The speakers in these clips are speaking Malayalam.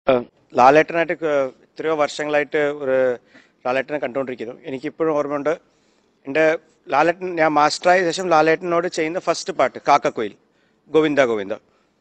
ലാലേട്ടനായിട്ട് ക- എത്രയോ വർഷങ്ങളായിട്ട് ഒരു ലാലേട്ടനെ കണ്ടുകൊണ്ടിരിക്കുന്നു എനിക്കിപ്പോഴും ഓർമ്മയുണ്ട് എൻ്റെ ലാലേട്ടൻ ഞാൻ മാസ്റ്ററായ ശേഷം ലാലേട്ടനോട് ചെയ്യുന്ന ഫസ്റ്റ് പാട്ട് കാക്കക്കോയിൽ ഗോവിന്ദ ഗോവിന്ദ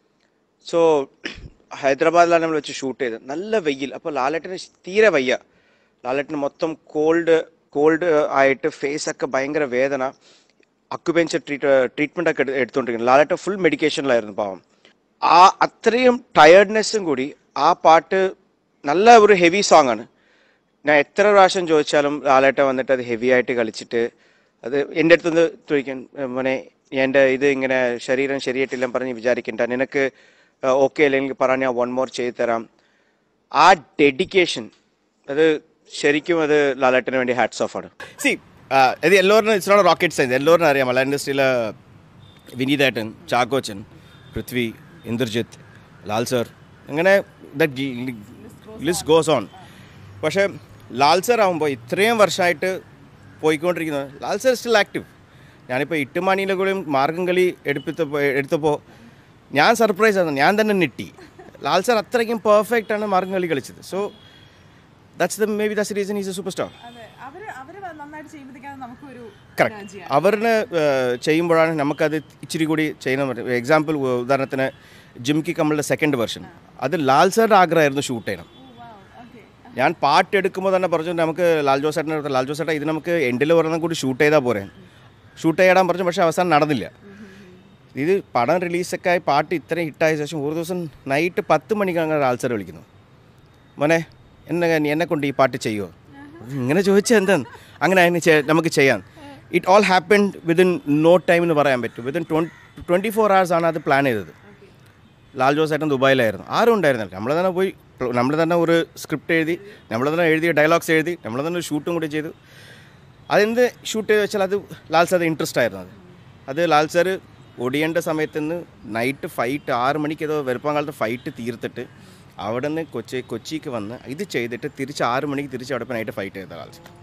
സോ ഹൈദരാബാദിലാണ് നമ്മൾ വെച്ച് ഷൂട്ട് ചെയ്തത് നല്ല വെയിൽ അപ്പോൾ ലാലേട്ടന് തീരെ വയ്യ ലാലേട്ടന് മൊത്തം കോൾഡ് കോൾഡ് ആയിട്ട് ഫേസ് ഒക്കെ ഭയങ്കര വേദന അക്യുപെഞ്ചർ ട്രീറ്റ് ട്രീറ്റ്മെൻ്റ് ഒക്കെ എടു- എടുത്തുകൊണ്ടിരിക്കുന്നു ലാലേട്ടൻ ഫുൾ മെഡിക്കേഷനിലായിരുന്നു പാവം ആ അത്രയും ടയർഡ്നെസ്സും കൂടി ആ പാട്ട് നല്ല ഒരു ഹെവി സോങ് ആണ് ഞാൻ എത്ര പ്രാവശ്യം ചോദിച്ചാലും ലാലേട്ട വന്നിട്ട് അത് ഹെവി ആയിട്ട് കളിച്ചിട്ട് അത് എൻ്റെ അടുത്തുനിന്ന് ചോദിക്കാൻ മോനെ എൻ്റെ ഇത് ഇങ്ങനെ ശരീരം ശരിയായിട്ടില്ല പറഞ്ഞ് വിചാരിക്കണ്ട നിനക്ക് ഓക്കെ അല്ലെങ്കിൽ പറ ഞാൻ വൺ മോർ ചെയ്തു തരാം ആ ഡെഡിക്കേഷൻ അത് ശരിക്കും അത് ലാലേട്ടന് വേണ്ടി ഹാറ്റ്സ് ഓഫ് ആണ് സി ഇത് എല്ലാവരും ഇറ്റ്സ് നോട്ട് റോക്കറ്റ് സയൻസ് എല്ലാവരും അറിയാം മലയാള ഇൻഡസ്ട്രിയിൽ വിനീതേട്ടൻ ചാക്കോച്ചൻ പൃഥ്വി ഇന്ദ്രജിത്ത് ലാൽ സർ അങ്ങനെ ദറ്റ് ലിസ്റ്റ് ഗോസ് ഓൺ പക്ഷേ ലാൽ സർ ആകുമ്പോൾ ഇത്രയും വർഷമായിട്ട് പോയിക്കൊണ്ടിരിക്കുന്നത് ലാൽ സർ സ്റ്റിൽ ആക്റ്റീവ് ഞാനിപ്പോൾ ഇട്ടുമാനിയിലെ കൂടെയും മാർഗം കളി എടുപ്പിത്തപ്പോൾ എടുത്തപ്പോൾ ഞാൻ സർപ്രൈസ് ആയിരുന്നു ഞാൻ തന്നെ ഞെട്ടി ലാൽ സർ അത്രയ്ക്കും പെർഫെക്റ്റ് ആണ് മാർഗം കളി കളിച്ചത് so that's the maybe that's reason is a super star അതെ അവര് അവര് നന്നായിട്ട് ചെയ്യുമ്പോഴത്തേക്കാണ് നമുക്കൊരു കറക്റ്റ് അവരിന് ചെയ്യുമ്പോഴാണ് നമുക്കത് ഇച്ചിരി കൂടി ചെയ്യണം എക്സാമ്പിൾ ഉദാഹരണത്തിന് ജിംകി കമലിൻ്റെ സെക്കൻഡ് വെർഷൻ അത് ലാൽ സാറിൻ്റെ ആഗ്രഹമായിരുന്നു ഷൂട്ട് ചെയ്യണം ഞാൻ പാട്ട് എടുക്കുമ്പോൾ തന്നെ പറഞ്ഞു നമുക്ക് ലാൽ ജോസ് ചേട്ടൻ്റെ അടുത്ത് ലാൽ ജോസ് ചേട്ടാ ഇത് നമുക്ക് എൻഡിൽ പറഞ്ഞ കൂടി ഷൂട്ട് ചെയ്താൽ പോരെ ഷൂട്ട് ചെയ്യാൻ പറഞ്ഞു പക്ഷേ അവസാനം നടന്നില്ല ഇത് പടം റിലീസൊക്കെ ആയി പാട്ട് ഇത്രയും ഹിറ്റായ ശേഷം ഒരു ദിവസം നൈറ്റ് പത്ത് മണിക്കാണ് ലാൽ സാർ വിളിക്കുന്നു മോനെ എന്നെ നീ എന്നെ കൊണ്ട് ഈ പാട്ട് ചെയ്യുമോ ഇങ്ങനെ ചോദിച്ചാൽ എന്താണ് അങ്ങനെ അതിന് ചെ- നമുക്ക് ചെയ്യാം it all happen within no time എന്ന് പറയാൻ പറ്റും വിതിൻ ട്വൻറ്റി ഫോർ hours ആണ് അത് പ്ലാൻ ചെയ്തത് ലാൽ ജോസ് ഏട്ടൻ ദുബായിലായിരുന്നു ആരും ഉണ്ടായിരുന്നില്ല നമ്മൾ തന്നെ പോയി നമ്മൾ തന്നെ ഒരു സ്ക്രിപ്റ്റ് എഴുതി നമ്മൾ തന്നെ എഴുതിയ ഡയലോഗ്സ് എഴുതി നമ്മൾ തന്നെ ഒരു ഷൂട്ടും കൂടി ചെയ്തു അതെന്ത് ഷൂട്ട് ചെയ്ത് വെച്ചാൽ അത് ലാൽ സാർ ഇൻട്രസ്റ്റ് ആയിരുന്നു അത് അത് ലാൽ സാർ ഒടിയേണ്ട സമയത്ത് നിന്ന് നൈറ്റ് ഫൈറ്റ് ആറ് മണിക്ക് ഏതോ വെളുപ്പാങ്കാലത്ത് ഫൈറ്റ് തീർത്തിട്ട് അവിടെ നിന്ന് കൊച്ചി കൊച്ചിക്ക് വന്ന് ഇത് ചെയ്തിട്ട് തിരിച്ച് ആറ് മണിക്ക് തിരിച്ച് അവിടെ പോയി നൈറ്റ് ഫൈറ്റ് ചെയ്ത ലാൽ സാർ